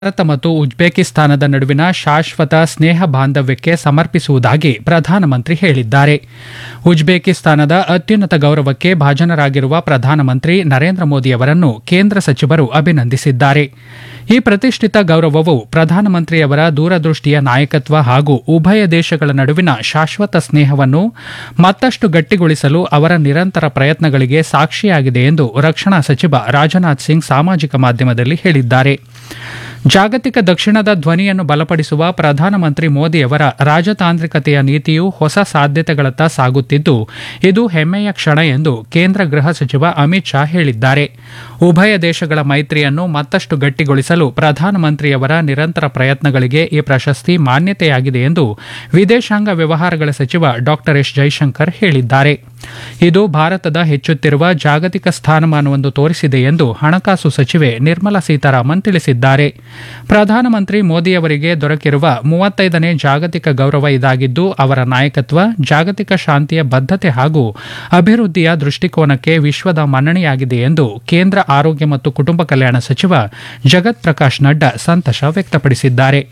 ಭಾರತ ಮತ್ತು ಉಜ್ಬೇಕಿಸ್ತಾನದ ನಡುವಿನ ಶಾಶ್ವತ ಸ್ನೇಹ ಬಾಂಧವ್ಯಕ್ಕೆ ಸಮರ್ಪಿಸುವುದಾಗಿ ಪ್ರಧಾನಮಂತ್ರಿ ಹೇಳಿದ್ದಾರೆ ಉಜ್ಬೇಕಿಸ್ತಾನದ ಅತ್ಯುನ್ನತ ಗೌರವಕ್ಕೆ ಭಾಜನರಾಗಿರುವ ಪ್ರಧಾನಮಂತ್ರಿ ನರೇಂದ್ರ ಮೋದಿ ಅವರನ್ನು ಕೇಂದ್ರ ಸಚಿವರು ಅಭಿನಂದಿಸಿದ್ದಾರೆ ಈ ಪ್ರತಿಷ್ಠಿತ ಗೌರವವು ಪ್ರಧಾನಮಂತ್ರಿಯವರ ದೂರದೃಷ್ಟಿಯ ನಾಯಕತ್ವ ಹಾಗೂ ಉಭಯ ದೇಶಗಳ ನಡುವಿನ ಶಾಶ್ವತ ಸ್ನೇಹವನ್ನು ಮತ್ತಷ್ಟು ಗಟ್ಟಿಗೊಳಿಸಲು ಅವರ ನಿರಂತರ ಪ್ರಯತ್ನಗಳಿಗೆ ಸಾಕ್ಷಿಯಾಗಿದೆ ಎಂದು ರಕ್ಷಣಾ ಸಚಿವ ರಾಜನಾಥ್ ಸಿಂಗ್ ಸಾಮಾಜಿಕ ಮಾಧ್ಯಮದಲ್ಲಿ ಹೇಳಿದ್ದಾರೆ ಜಾಗತಿಕ ದಕ್ಷಿಣದ ಧ್ವನಿಯನ್ನು ಬಲಪಡಿಸುವ ಪ್ರಧಾನಮಂತ್ರಿ ಮೋದಿಯವರ ರಾಜತಾಂತ್ರಿಕತೆಯ ನೀತಿಯು ಹೊಸ ಸಾಧ್ಯತೆಗಳತ್ತ ಸಾಗುತ್ತಿದ್ದು ಇದು ಹೆಮ್ಮೆಯ ಕ್ಷಣ ಎಂದು ಕೇಂದ್ರ ಗೃಹ ಸಚಿವ ಅಮಿತ್ ಶಾ ಹೇಳಿದ್ದಾರೆ ಉಭಯ ದೇಶಗಳ ಮೈತ್ರಿಯನ್ನು ಮತ್ತಷ್ಟು ಗಟ್ಟಿಗೊಳಿಸಲು ಪ್ರಧಾನಮಂತ್ರಿಯವರ ನಿರಂತರ ಪ್ರಯತ್ನಗಳಿಗೆ ಈ ಪ್ರಶಸ್ತಿ ಮಾನ್ಯತೆಯಾಗಿದೆ ಎಂದು ವಿದೇಶಾಂಗ ವ್ಯವಹಾರಗಳ ಸಚಿವ ಡಾ ಎಸ್ ಜೈಶಂಕರ್ ಹೇಳಿದ್ದಾರೆ ಇದು ಭಾರತದ ಹೆಚ್ಚುತ್ತಿರುವ ಜಾಗತಿಕ ಸ್ಥಾನಮಾನವನ್ನು ತೋರಿಸಿದೆ ಎಂದು ಹಣಕಾಸು ಸಚಿವೆ ನಿರ್ಮಲಾ ಸೀತಾರಾಮನ್ ತಿಳಿಸಿದ್ದಾರೆ ಪ್ರಧಾನಮಂತ್ರಿ ಮೋದಿಯವರಿಗೆ ದೊರಕಿರುವ ಮೂವತ್ತೈದನೇ ಜಾಗತಿಕ ಗೌರವ ಇದಾಗಿದ್ದು ಅವರ ನಾಯಕತ್ವ ಜಾಗತಿಕ ಶಾಂತಿಯ ಬದ್ಧತೆ ಹಾಗೂ ಅಭಿವೃದ್ಧಿಯ ದೃಷ್ಟಿಕೋನಕ್ಕೆ ವಿಶ್ವದ ಮನ್ನಣೆಯಾಗಿದೆ ಎಂದು ಕೇಂದ್ರ ಆರೋಗ್ಯ ಮತ್ತು ಕುಟುಂಬ ಕಲ್ಯಾಣ ಸಚಿವ ಜಗತ್ ಪ್ರಕಾಶ್ ನಡ್ಡಾ ಸಂತಸ ವ್ಯಕ್ತಪಡಿಸಿದ್ದಾರೆ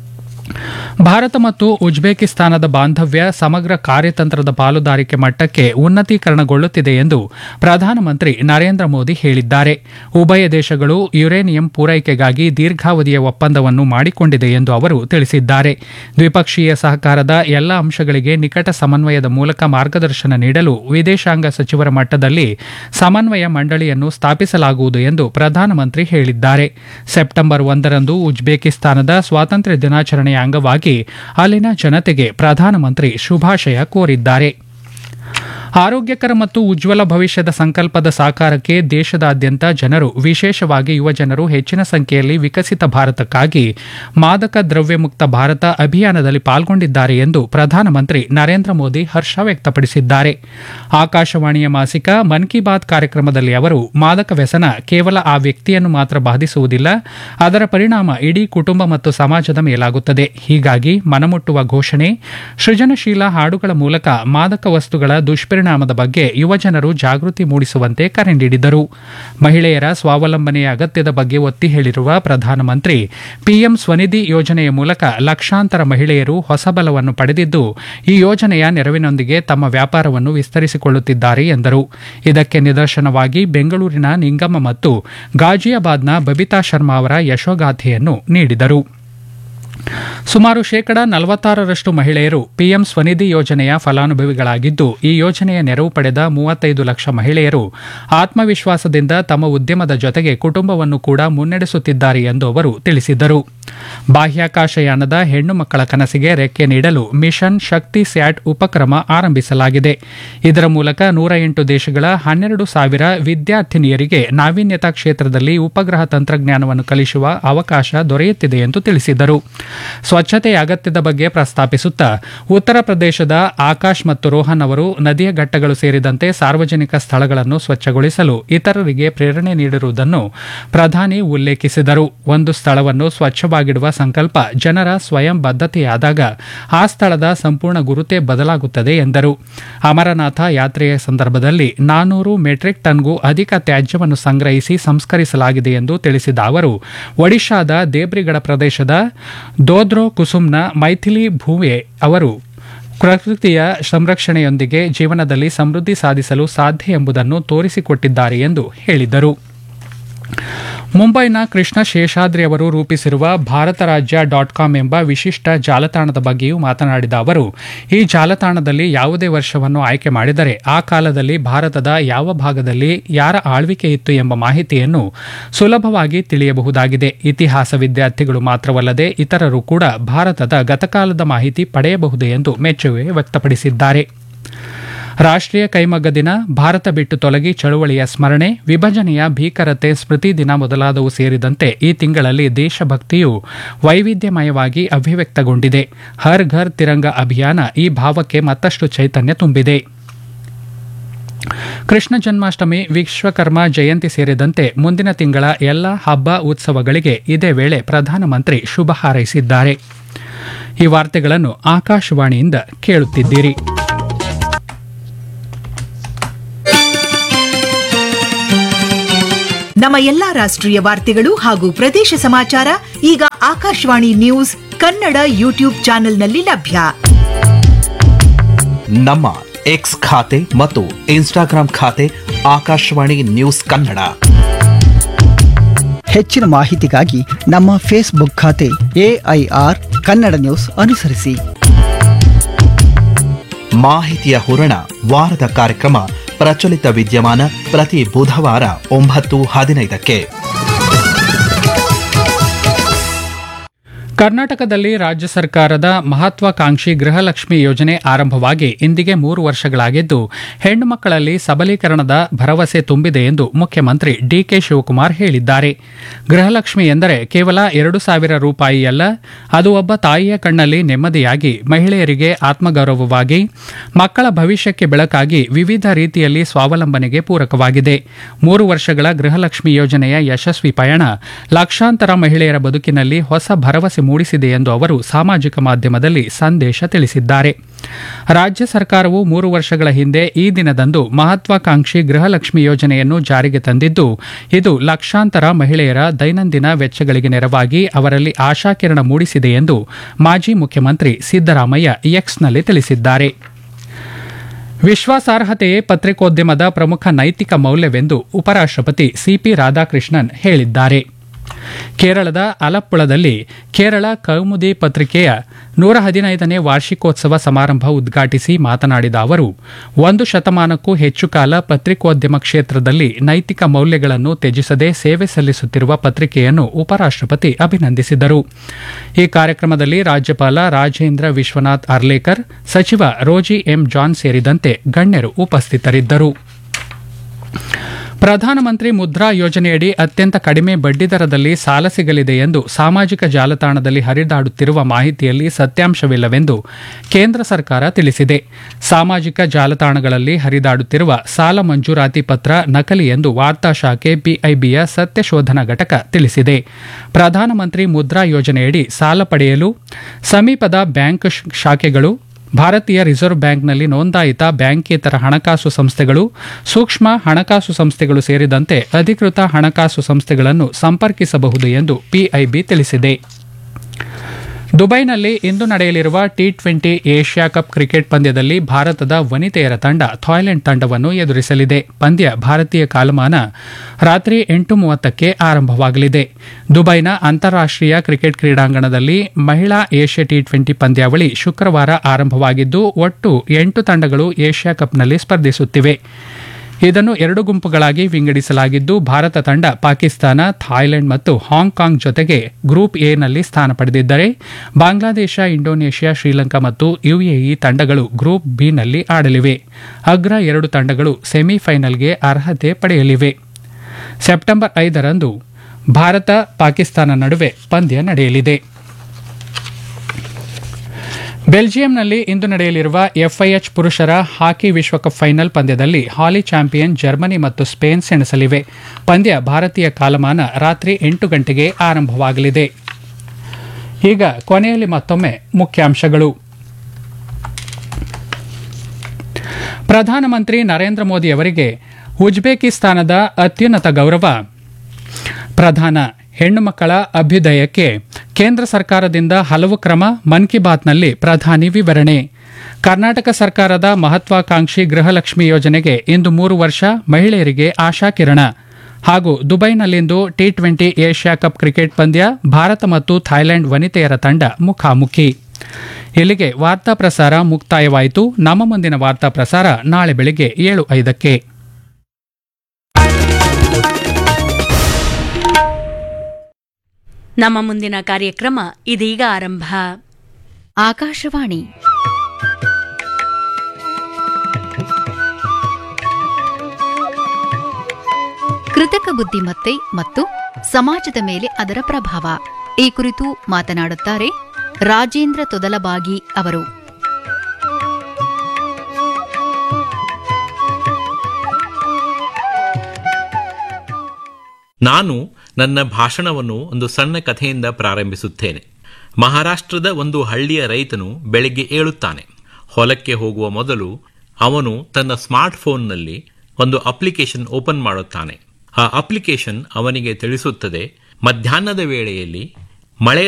ಭಾರತ ಮತ್ತು ಉಜ್ಬೇಕಿಸ್ತಾನದ ಬಾಂಧವ್ಯ ಸಮಗ್ರ ಕಾರ್ಯತಂತ್ರದ ಪಾಲುದಾರಿಕೆ ಮಟ್ಟಕ್ಕೆ ಉನ್ನತೀಕರಣಗೊಳ್ಳುತ್ತಿದೆ ಎಂದು ಪ್ರಧಾನಮಂತ್ರಿ ನರೇಂದ್ರ ಮೋದಿ ಹೇಳಿದ್ದಾರೆ ಉಭಯ ದೇಶಗಳು ಯುರೇನಿಯಂ ಪೂರೈಕೆಗಾಗಿ ದೀರ್ಘಾವಧಿಯ ಒಪ್ಪಂದವನ್ನು ಮಾಡಿಕೊಂಡಿದೆ ಎಂದು ಅವರು ತಿಳಿಸಿದ್ದಾರೆ ದ್ವಿಪಕ್ಷೀಯ ಸಹಕಾರದ ಎಲ್ಲ ಅಂಶಗಳಿಗೆ ನಿಕಟ ಸಮನ್ವಯದ ಮೂಲಕ ಮಾರ್ಗದರ್ಶನ ನೀಡಲು ವಿದೇಶಾಂಗ ಸಚಿವರ ಮಟ್ಟದಲ್ಲಿ ಸಮನ್ವಯ ಮಂಡಳಿಯನ್ನು ಸ್ಥಾಪಿಸಲಾಗುವುದು ಎಂದು ಪ್ರಧಾನಮಂತ್ರಿ ಹೇಳಿದ್ದಾರೆ ಸೆಪ್ಟೆಂಬರ್ ಒಂದರಂದು ಉಜ್ಬೇಕಿಸ್ತಾನದ ಸ್ವಾತಂತ್ರ್ಯ ದಿನಾಚರಣೆಯ ಅಂಗವಾಗಿ ಅಲ್ಲಿನ ಜನತೆಗೆ ಪ್ರಧಾನಮಂತ್ರಿ ಶುಭಾಶಯ ಕೋರಿದ್ದಾರೆ ಆರೋಗ್ಯಕರ ಮತ್ತು ಉಜ್ವಲ ಭವಿಷ್ಯದ ಸಂಕಲ್ಪದ ಸಾಕಾರಕ್ಕೆ ದೇಶದಾದ್ಯಂತ ಜನರು ವಿಶೇಷವಾಗಿ ಯುವಜನರು ಹೆಚ್ಚಿನ ಸಂಖ್ಯೆಯಲ್ಲಿ ವಿಕಸಿತ ಭಾರತಕ್ಕಾಗಿ ಮಾದಕ ದ್ರವ್ಯ ಮುಕ್ತ ಭಾರತ ಅಭಿಯಾನದಲ್ಲಿ ಪಾಲ್ಗೊಂಡಿದ್ದಾರೆ ಎಂದು ಪ್ರಧಾನಮಂತ್ರಿ ನರೇಂದ್ರ ಮೋದಿ ಹರ್ಷ ವ್ಯಕ್ತಪಡಿಸಿದ್ದಾರೆ ಆಕಾಶವಾಣಿಯ ಮಾಸಿಕ ಮನ್ ಕಿ ಬಾತ್ ಕಾರ್ಯಕ್ರಮದಲ್ಲಿ ಅವರು ಮಾದಕ ವ್ಯಸನ ಕೇವಲ ಆ ವ್ಯಕ್ತಿಯನ್ನು ಮಾತ್ರ ಬಾಧಿಸುವುದಿಲ್ಲ ಅದರ ಪರಿಣಾಮ ಇಡೀ ಕುಟುಂಬ ಮತ್ತು ಸಮಾಜದ ಮೇಲಾಗುತ್ತದೆ ಹೀಗಾಗಿ ಮನಮುಟ್ಟುವ ಘೋಷಣೆ ಸೃಜನಶೀಲ ಹಾಡುಗಳ ಮೂಲಕ ಮಾದಕ ವಸ್ತುಗಳ ದುಷ್ಪರಿಣಾಮದ ಬಗ್ಗೆ ಯುವಜನರು ಜಾಗೃತಿ ಮೂಡಿಸುವಂತೆ ಕರೆ ನೀಡಿದರು ಮಹಿಳೆಯರ ಸ್ವಾವಲಂಬನೆಯ ಅಗತ್ಯದ ಬಗ್ಗೆ ಒತ್ತಿ ಹೇಳಿರುವ ಪ್ರಧಾನಮಂತ್ರಿ ಪಿಎಂ ಸ್ವನಿಧಿ ಯೋಜನೆಯ ಮೂಲಕ ಲಕ್ಷಾಂತರ ಮಹಿಳೆಯರು ಹೊಸ ಬಲವನ್ನು ಪಡೆದಿದ್ದು ಈ ಯೋಜನೆಯ ನೆರವಿನೊಂದಿಗೆ ತಮ್ಮ ವ್ಯಾಪಾರವನ್ನು ವಿಸ್ತರಿಸಿಕೊಳ್ಳುತ್ತಿದ್ದಾರೆ ಎಂದರು ಇದಕ್ಕೆ ನಿದರ್ಶನವಾಗಿ ಬೆಂಗಳೂರಿನ ನಿಂಗಮ್ಮ ಮತ್ತು ಗಾಜಿಯಾಬಾದ್ನ ಬಬಿತಾ ಶರ್ಮಾ ಅವರ ಯಶೋಗಾಥೆಯನ್ನು ನೀಡಿದರು ಸುಮಾರು ಶೇಕಡ ನಲವತ್ತಾರರಷ್ಟು ಮಹಿಳೆಯರು ಪಿಎಂ ಸ್ವನಿಧಿ ಯೋಜನೆಯ ಫಲಾನುಭವಿಗಳಾಗಿದ್ದು ಈ ಯೋಜನೆಯ ನೆರವು ಪಡೆದ ಮೂವತ್ತೈದು ಲಕ್ಷ ಮಹಿಳೆಯರು ಆತ್ಮವಿಶ್ವಾಸದಿಂದ ತಮ್ಮ ಉದ್ಯಮದ ಜೊತೆಗೆ ಕುಟುಂಬವನ್ನು ಕೂಡ ಮುನ್ನಡೆಸುತ್ತಿದ್ದಾರೆ ಎಂದು ಅವರು ತಿಳಿಸಿದರು ಬಾಹ್ಯಾಕಾಶಯಾನದ ಹೆಣ್ಣು ಮಕ್ಕಳ ಕನಸಿಗೆ ರೆಕ್ಕೆ ನೀಡಲು ಮಿಷನ್ ಶಕ್ತಿ ಸ್ಯಾಟ್ ಉಪಕ್ರಮ ಆರಂಭಿಸಲಾಗಿದೆ ಇದರ ಮೂಲಕ ನೂರ ಎಂಟು ದೇಶಗಳ ಹನ್ನೆರಡು ಸಾವಿರ ವಿದ್ಯಾರ್ಥಿನಿಯರಿಗೆ ನಾವೀನ್ಯತಾ ಕ್ಷೇತ್ರದಲ್ಲಿ ಉಪಗ್ರಹ ತಂತ್ರಜ್ಞಾನವನ್ನು ಕಲಿಸುವ ಅವಕಾಶ ದೊರೆಯುತ್ತಿದೆ ಎಂದು ತಿಳಿಸಿದರು ಸ್ವಚ್ಛತೆಯ ಅಗತ್ಯದ ಬಗ್ಗೆ ಪ್ರಸ್ತಾಪಿಸುತ್ತಾ ಉತ್ತರ ಪ್ರದೇಶದ ಆಕಾಶ್ ಮತ್ತು ರೋಹನ್ ಅವರು ನದಿಯ ಘಟ್ಟಗಳು ಸೇರಿದಂತೆ ಸಾರ್ವಜನಿಕ ಸ್ಥಳಗಳನ್ನು ಸ್ವಚ್ಛಗೊಳಿಸಲು ಇತರರಿಗೆ ಪ್ರೇರಣೆ ನೀಡಿರುವುದನ್ನು ಪ್ರಧಾನಿ ಉಲ್ಲೇಖಿಸಿದರು ಒಂದು ಸ್ಥಳವನ್ನು ಸ್ವಚ್ಛವಾಗಿಡುವ ಸಂಕಲ್ಪ ಜನರ ಸ್ವಯಂ ಬದ್ಧತೆಯಾದಾಗ ಆ ಸ್ಥಳದ ಸಂಪೂರ್ಣ ಗುರುತೇ ಬದಲಾಗುತ್ತದೆ ಎಂದರು ಅಮರನಾಥ ಯಾತ್ರೆಯ ಸಂದರ್ಭದಲ್ಲಿ ನಾನೂರು ಮೆಟ್ರಿಕ್ ಟನ್ಗೂ ಅಧಿಕ ತ್ಯಾಜ್ಯವನ್ನು ಸಂಗ್ರಹಿಸಿ ಸಂಸ್ಕರಿಸಲಾಗಿದೆ ಎಂದು ತಿಳಿಸಿದ ಅವರು ಒಡಿಶಾದ ದೇಬ್ರಿಗಢ ಪ್ರದೇಶದ ದೋದ್ರೋ ಕುಸುಮ್ನ ಮೈಥಿಲಿ ಭೂವೆ ಅವರು ಪ್ರಕೃತಿಯ ಸಂರಕ್ಷಣೆಯೊಂದಿಗೆ ಜೀವನದಲ್ಲಿ ಸಮೃದ್ಧಿ ಸಾಧಿಸಲು ಸಾಧ್ಯ ಎಂಬುದನ್ನು ತೋರಿಸಿಕೊಟ್ಟಿದ್ದಾರೆ ಎಂದು ಹೇಳಿದರು ಮುಂಬೈನ ಕೃಷ್ಣ ಶೇಷಾದ್ರಿ ಅವರು ರೂಪಿಸಿರುವ ಭಾರತ ರಾಜ್ಯ ಡಾಟ್ ಕಾಮ್ ಎಂಬ ವಿಶಿಷ್ಟ ಜಾಲತಾಣದ ಬಗ್ಗೆಯೂ ಮಾತನಾಡಿದ ಅವರು ಈ ಜಾಲತಾಣದಲ್ಲಿ ಯಾವುದೇ ವರ್ಷವನ್ನು ಆಯ್ಕೆ ಮಾಡಿದರೆ ಆ ಕಾಲದಲ್ಲಿ ಭಾರತದ ಯಾವ ಭಾಗದಲ್ಲಿ ಯಾರ ಆಳ್ವಿಕೆ ಇತ್ತು ಎಂಬ ಮಾಹಿತಿಯನ್ನು ಸುಲಭವಾಗಿ ತಿಳಿಯಬಹುದಾಗಿದೆ ಇತಿಹಾಸ ವಿದ್ಯಾರ್ಥಿಗಳು ಮಾತ್ರವಲ್ಲದೆ ಇತರರು ಕೂಡ ಭಾರತದ ಗತಕಾಲದ ಮಾಹಿತಿ ಪಡೆಯಬಹುದು ಎಂದು ಮೆಚ್ಚುಗೆ ವ್ಯಕ್ತಪಡಿಸಿದ್ದಾರೆ ರಾಷ್ಟ್ರೀಯ ಕೈಮಗ್ಗ ದಿನ ಭಾರತ ಬಿಟ್ಟು ತೊಲಗಿ ಚಳುವಳಿಯ ಸ್ಮರಣೆ ವಿಭಜನೆಯ ಭೀಕರತೆ ಸ್ಮೃತಿ ದಿನ ಮೊದಲಾದವು ಸೇರಿದಂತೆ ಈ ತಿಂಗಳಲ್ಲಿ ದೇಶಭಕ್ತಿಯು ವೈವಿಧ್ಯಮಯವಾಗಿ ಅಭಿವ್ಯಕ್ತಗೊಂಡಿದೆ ಹರ್ ಘರ್ ತಿರಂಗ ಅಭಿಯಾನ ಈ ಭಾವಕ್ಕೆ ಮತ್ತಷ್ಟು ಚೈತನ್ಯ ತುಂಬಿದೆ ಕೃಷ್ಣ ಜನ್ಮಾಷ್ಟಮಿ ವಿಶ್ವಕರ್ಮ ಜಯಂತಿ ಸೇರಿದಂತೆ ಮುಂದಿನ ತಿಂಗಳ ಎಲ್ಲ ಹಬ್ಬ ಉತ್ಸವಗಳಿಗೆ ಇದೇ ವೇಳೆ ಪ್ರಧಾನಮಂತ್ರಿ ಶುಭ ಹಾರೈಸಿದ್ದಾರೆ ಈ ವಾರ್ತೆಗಳನ್ನು ಆಕಾಶವಾಣಿಯಿಂದ ಕೇಳುತ್ತಿದ್ದೀರಿ ನಮ್ಮ ಎಲ್ಲಾ ರಾಷ್ಟ್ರೀಯ ವಾರ್ತೆಗಳು ಹಾಗೂ ಪ್ರದೇಶ ಸಮಾಚಾರ ಈಗ ಆಕಾಶವಾಣಿ ನ್ಯೂಸ್ ಕನ್ನಡ ಯೂಟ್ಯೂಬ್ ಚಾನೆಲ್ನಲ್ಲಿ ಲಭ್ಯ ನಮ್ಮ ಎಕ್ಸ್ ಖಾತೆ ಮತ್ತು ಇನ್ಸ್ಟಾಗ್ರಾಂ ಖಾತೆ ಆಕಾಶವಾಣಿ ನ್ಯೂಸ್ ಕನ್ನಡ ಹೆಚ್ಚಿನ ಮಾಹಿತಿಗಾಗಿ ನಮ್ಮ ಫೇಸ್ಬುಕ್ ಖಾತೆ ಎಐಆರ್ ಕನ್ನಡ ನ್ಯೂಸ್ ಅನುಸರಿಸಿ ಮಾಹಿತಿಯ ಹೂರಣ ವಾರದ ಕಾರ್ಯಕ್ರಮ ಪ್ರಚಲಿತ ವಿದ್ಯಮಾನ ಪ್ರತಿ ಬುಧವಾರ ಒಂಬತ್ತು ಹದಿನೈದಕ್ಕೆ ಕರ್ನಾಟಕದಲ್ಲಿ ರಾಜ್ಯ ಸರ್ಕಾರದ ಮಹತ್ವಾಕಾಂಕ್ಷಿ ಗೃಹಲಕ್ಷ್ಮಿ ಯೋಜನೆ ಆರಂಭವಾಗಿ ಇಂದಿಗೆ ಮೂರು ವರ್ಷಗಳಾಗಿದ್ದು ಹೆಣ್ಣು ಮಕ್ಕಳಲ್ಲಿ ಸಬಲೀಕರಣದ ಭರವಸೆ ತುಂಬಿದೆ ಎಂದು ಮುಖ್ಯಮಂತ್ರಿ ಡಿಕೆ ಶಿವಕುಮಾರ್ ಹೇಳಿದ್ದಾರೆ ಗೃಹಲಕ್ಷ್ಮಿ ಎಂದರೆ ಕೇವಲ ಎರಡು ಸಾವಿರ ರೂಪಾಯಿಯಲ್ಲ ಅದು ಒಬ್ಬ ತಾಯಿಯ ಕಣ್ಣಲ್ಲಿ ನೆಮ್ಮದಿಯಾಗಿ ಮಹಿಳೆಯರಿಗೆ ಆತ್ಮಗೌರವವಾಗಿ ಮಕ್ಕಳ ಭವಿಷ್ಯಕ್ಕೆ ಬೆಳಕಾಗಿ ವಿವಿಧ ರೀತಿಯಲ್ಲಿ ಸ್ವಾವಲಂಬನೆಗೆ ಪೂರಕವಾಗಿದೆ ಮೂರು ವರ್ಷಗಳ ಗೃಹಲಕ್ಷ್ಮಿ ಯೋಜನೆಯ ಯಶಸ್ವಿ ಪಯಣ ಲಕ್ಷಾಂತರ ಮಹಿಳೆಯರ ಬದುಕಿನಲ್ಲಿ ಹೊಸ ಭರವಸೆ ಮೂಡಿಸಿದೆ ಎಂದು ಅವರು ಸಾಮಾಜಿಕ ಮಾಧ್ಯಮದಲ್ಲಿ ಸಂದೇಶ ತಿಳಿಸಿದ್ದಾರೆ ರಾಜ್ಯ ಸರ್ಕಾರವು ಮೂರು ವರ್ಷಗಳ ಹಿಂದೆ ಈ ದಿನದಂದು ಮಹತ್ವಾಕಾಂಕ್ಷಿ ಗೃಹಲಕ್ಷ್ಮಿ ಯೋಜನೆಯನ್ನು ಜಾರಿಗೆ ತಂದಿದ್ದು ಇದು ಲಕ್ಷಾಂತರ ಮಹಿಳೆಯರ ದೈನಂದಿನ ವೆಚ್ಚಗಳಿಗೆ ನೆರವಾಗಿ ಅವರಲ್ಲಿ ಆಶಾಕಿರಣ ಮೂಡಿಸಿದೆ ಎಂದು ಮಾಜಿ ಮುಖ್ಯಮಂತ್ರಿ ಸಿದ್ದರಾಮಯ್ಯ ಎಕ್ಸ್ನಲ್ಲಿ ತಿಳಿಸಿದ್ದಾರೆ ವಿಶ್ವಾಸಾರ್ಹತೆಯೇ ಪತ್ರಿಕೋದ್ಯಮದ ಪ್ರಮುಖ ನೈತಿಕ ಮೌಲ್ಯವೆಂದು ಉಪರಾಷ್ಟ್ರಪತಿ ಸಿಪಿ ರಾಧಾಕೃಷ್ಣನ್ ಹೇಳಿದ್ದಾರೆ ಕೇರಳದ ಅಲಪ್ಪುಳದಲ್ಲಿ ಕೇರಳ ಕೌಮುದಿ ಪತ್ರಿಕೆಯ ನೂರ ಹದಿನೈದನೇ ವಾರ್ಷಿಕೋತ್ಸವ ಸಮಾರಂಭ ಉದ್ಘಾಟಿಸಿ ಮಾತನಾಡಿದ ಅವರು ಒಂದು ಶತಮಾನಕ್ಕೂ ಹೆಚ್ಚು ಕಾಲ ಪತ್ರಿಕೋದ್ಯಮ ಕ್ಷೇತ್ರದಲ್ಲಿ ನೈತಿಕ ಮೌಲ್ಯಗಳನ್ನು ತ್ಯಜಿಸದೆ ಸೇವೆ ಸಲ್ಲಿಸುತ್ತಿರುವ ಪತ್ರಿಕೆಯನ್ನು ಉಪರಾಷ್ಟ್ರಪತಿ ಅಭಿನಂದಿಸಿದರು ಈ ಕಾರ್ಯಕ್ರಮದಲ್ಲಿ ರಾಜ್ಯಪಾಲ ರಾಜೇಂದ್ರ ವಿಶ್ವನಾಥ್ ಅರ್ಲೇಕರ್ ಸಚಿವ ರೋಜಿ ಎಂ ಜಾನ್ ಸೇರಿದಂತೆ ಗಣ್ಯರು ಉಪಸ್ಥಿತರಿದ್ದರು ಪ್ರಧಾನಮಂತ್ರಿ ಮುದ್ರಾ ಯೋಜನೆಯಡಿ ಅತ್ಯಂತ ಕಡಿಮೆ ಬಡ್ಡಿದರದಲ್ಲಿ ಸಾಲ ಸಿಗಲಿದೆ ಎಂದು ಸಾಮಾಜಿಕ ಜಾಲತಾಣದಲ್ಲಿ ಹರಿದಾಡುತ್ತಿರುವ ಮಾಹಿತಿಯಲ್ಲಿ ಸತ್ಯಾಂಶವಿಲ್ಲವೆಂದು ಕೇಂದ್ರ ಸರ್ಕಾರ ತಿಳಿಸಿದೆ ಸಾಮಾಜಿಕ ಜಾಲತಾಣಗಳಲ್ಲಿ ಹರಿದಾಡುತ್ತಿರುವ ಸಾಲ ಮಂಜೂರಾತಿ ಪತ್ರ ನಕಲಿ ಎಂದು ವಾರ್ತಾ ಶಾಖೆ ಪಿಐಬಿಯ ಸತ್ಯಶೋಧನಾ ಘಟಕ ತಿಳಿಸಿದೆ ಪ್ರಧಾನಮಂತ್ರಿ ಮುದ್ರಾ ಯೋಜನೆಯಡಿ ಸಾಲ ಪಡೆಯಲು ಸಮೀಪದ ಬ್ಯಾಂಕ್ ಶಾಖೆಗಳು ಭಾರತೀಯ ರಿಸರ್ವ್ ಬ್ಯಾಂಕ್ನಲ್ಲಿ ನೋಂದಾಯಿತ ಬ್ಯಾಂಕೇತರ ಹಣಕಾಸು ಸಂಸ್ಥೆಗಳು ಸೂಕ್ಷ್ಮ ಹಣಕಾಸು ಸಂಸ್ಥೆಗಳು ಸೇರಿದಂತೆ ಅಧಿಕೃತ ಹಣಕಾಸು ಸಂಸ್ಥೆಗಳನ್ನು ಸಂಪರ್ಕಿಸಬಹುದು ಎಂದು ಪಿಐಬಿ ತಿಳಿಸಿದೆ ದುಬೈನಲ್ಲಿ ಇಂದು ನಡೆಯಲಿರುವ T twenty Asia cup cricket ಪಂದ್ಯದಲ್ಲಿ ಭಾರತದ ವನಿತೆಯರ ತಂಡ ಥಾಯ್ಲೆಂಡ್ ತಂಡವನ್ನು ಎದುರಿಸಲಿದೆ ಪಂದ್ಯ ಭಾರತೀಯ ಕಾಲಮಾನ ರಾತ್ರಿ ಎಂಟು ಮೂವತ್ತಕ್ಕೆ ಆರಂಭವಾಗಲಿದೆ ದುಬೈನ ಅಂತಾರಾಷ್ಟೀಯ ಕ್ರಿಕೆಟ್ ಕ್ರೀಡಾಂಗಣದಲ್ಲಿ ಮಹಿಳಾ ಏಷ್ಯಾ ಟಿ ಟ್ವೆಂಟಿ ಪಂದ್ಯಾವಳಿ ಶುಕ್ರವಾರ ಆರಂಭವಾಗಿದ್ದು ಒಟ್ಟು ಎಂಟು ತಂಡಗಳು ಏಷ್ಯಾ ಕಪ್ನಲ್ಲಿ ಸ್ಪರ್ಧಿಸುತ್ತಿವೆ ಇದನ್ನು ಎರಡು ಗುಂಪುಗಳಾಗಿ ವಿಂಗಡಿಸಲಾಗಿದ್ದು ಭಾರತ ತಂಡ ಪಾಕಿಸ್ತಾನ ಥಾಯ್ಲೆಂಡ್ ಮತ್ತು ಹಾಂಗ್ಕಾಂಗ್ ಜೊತೆಗೆ ಗ್ರೂಪ್ ಎನಲ್ಲಿ ಸ್ಥಾನ ಪಡೆದಿದ್ದರೆ ಬಾಂಗ್ಲಾದೇಶ ಇಂಡೋನೇಷ್ಯಾ ಶ್ರೀಲಂಕಾ ಮತ್ತು ಯುಎಇ ತಂಡಗಳು ಗ್ರೂಪ್ ಬಿನಲ್ಲಿ ಆಡಲಿವೆ ಅಗ್ರ ಎರಡು ತಂಡಗಳು ಸೆಮಿಫೈನಲ್ಗೆ ಅರ್ಹತೆ ಪಡೆಯಲಿವೆ ಸೆಪ್ಟೆಂಬರ್ ಐದರಂದು ಭಾರತ ಪಾಕಿಸ್ತಾನ ನಡುವೆ ಪಂದ್ಯ ನಡೆಯಲಿದೆ ಬೆಲ್ಜಿಯಂನಲ್ಲಿ ಇಂದು ನಡೆಯಲಿರುವ ಎಫ್ಐಎಚ್ ಪುರುಷರ ಹಾಕಿ ವಿಶ್ವಕಪ್ ಫೈನಲ್ ಪಂದ್ಯದಲ್ಲಿ ಹಾಲಿ ಚಾಂಪಿಯನ್ ಜರ್ಮನಿ ಮತ್ತು ಸ್ಪೇನ್ ಸೆಣಸಲಿವೆ ಪಂದ್ಯ ಭಾರತೀಯ ಕಾಲಮಾನ ರಾತ್ರಿ ಎಂಟು ಗಂಟೆಗೆ ಆರಂಭವಾಗಲಿದೆ ಈಗ ಕೊನೆಯಲ್ಲಿ ಮತ್ತೊಮ್ಮೆ ಮುಖ್ಯಾಂಶಗಳು ಪ್ರಧಾನಮಂತ್ರಿ ನರೇಂದ್ರ ಮೋದಿ ಅವರಿಗೆ ಉಜ್ಬೇಕಿಸ್ತಾನದ ಅತ್ಯುನ್ನತ ಗೌರವ ಪ್ರಧಾನ ಹೆಣ್ಣು ಮಕ್ಕಳ ಅಭ್ಯುದಯಕ್ಕೆ ಕೇಂದ್ರ ಸರ್ಕಾರದಿಂದ ಹಲವು ಕ್ರಮ ಮನ್ ಕಿ ಬಾತ್ನಲ್ಲಿ ಪ್ರಧಾನಿ ವಿವರಣೆ ಕರ್ನಾಟಕ ಸರ್ಕಾರದ ಮಹತ್ವಾಕಾಂಕ್ಷಿ ಗೃಹಲಕ್ಷ್ಮಿ ಯೋಜನೆಗೆ ಇಂದು ಮೂರು ವರ್ಷ ಮಹಿಳೆಯರಿಗೆ ಆಶಾಕಿರಣ ಹಾಗೂ ದುಬೈನಲ್ಲಿಂದು T twenty Asia cup cricket ಪಂದ್ಯ ಭಾರತ ಮತ್ತು ಥಾಯ್ಲೆಂಡ್ ವನಿತೆಯರ ತಂಡ ಮುಖಾಮುಖಿ ಇಲ್ಲಿಗೆ ವಾರ್ತಾ ಪ್ರಸಾರ ಮುಕ್ತಾಯವಾಯಿತು ನಮ್ಮ ಮುಂದಿನ ವಾರ್ತಾ ಪ್ರಸಾರ ನಾಳೆ ಬೆಳಿಗ್ಗೆ ಏಳು ಐದಕ್ಕೆ ನಮ್ಮ ಮುಂದಿನ ಕಾರ್ಯಕ್ರಮ ಇದೀಗ ಆರಂಭ ಆಕಾಶವಾಣಿ ಕೃತಕ ಬುದ್ಧಿಮತ್ತೆ ಮತ್ತು ಸಮಾಜದ ಮೇಲೆ ಅದರ ಪ್ರಭಾವ ಈ ಕುರಿತು ಮಾತನಾಡುತ್ತಾರೆ ರಾಜೇಂದ್ರ ತೊದಲಬಾಗಿ ಅವರು ನಾನು ನನ್ನ ಭಾಷಣವನ್ನು ಒಂದು ಸಣ್ಣ ಕಥೆಯಿಂದ ಪ್ರಾರಂಭಿಸುತ್ತೇನೆ ಮಹಾರಾಷ್ಟ್ರದ ಒಂದು ಹಳ್ಳಿಯ ರೈತನು ಬೆಳಿಗ್ಗೆ ಏಳುತ್ತಾನೆ ಹೊಲಕ್ಕೆ ಹೋಗುವ ಮೊದಲು ಅವನು ತನ್ನ ಸ್ಮಾರ್ಟ್ ಫೋನ್ನಲ್ಲಿ ಒಂದು ಅಪ್ಲಿಕೇಶನ್ ಓಪನ್ ಮಾಡುತ್ತಾನೆ ಆ ಅಪ್ಲಿಕೇಶನ್ ಅವನಿಗೆ ತಿಳಿಸುತ್ತದೆ ಮಧ್ಯಾಹ್ನದ ವೇಳೆಯಲ್ಲಿ ಮಳೆ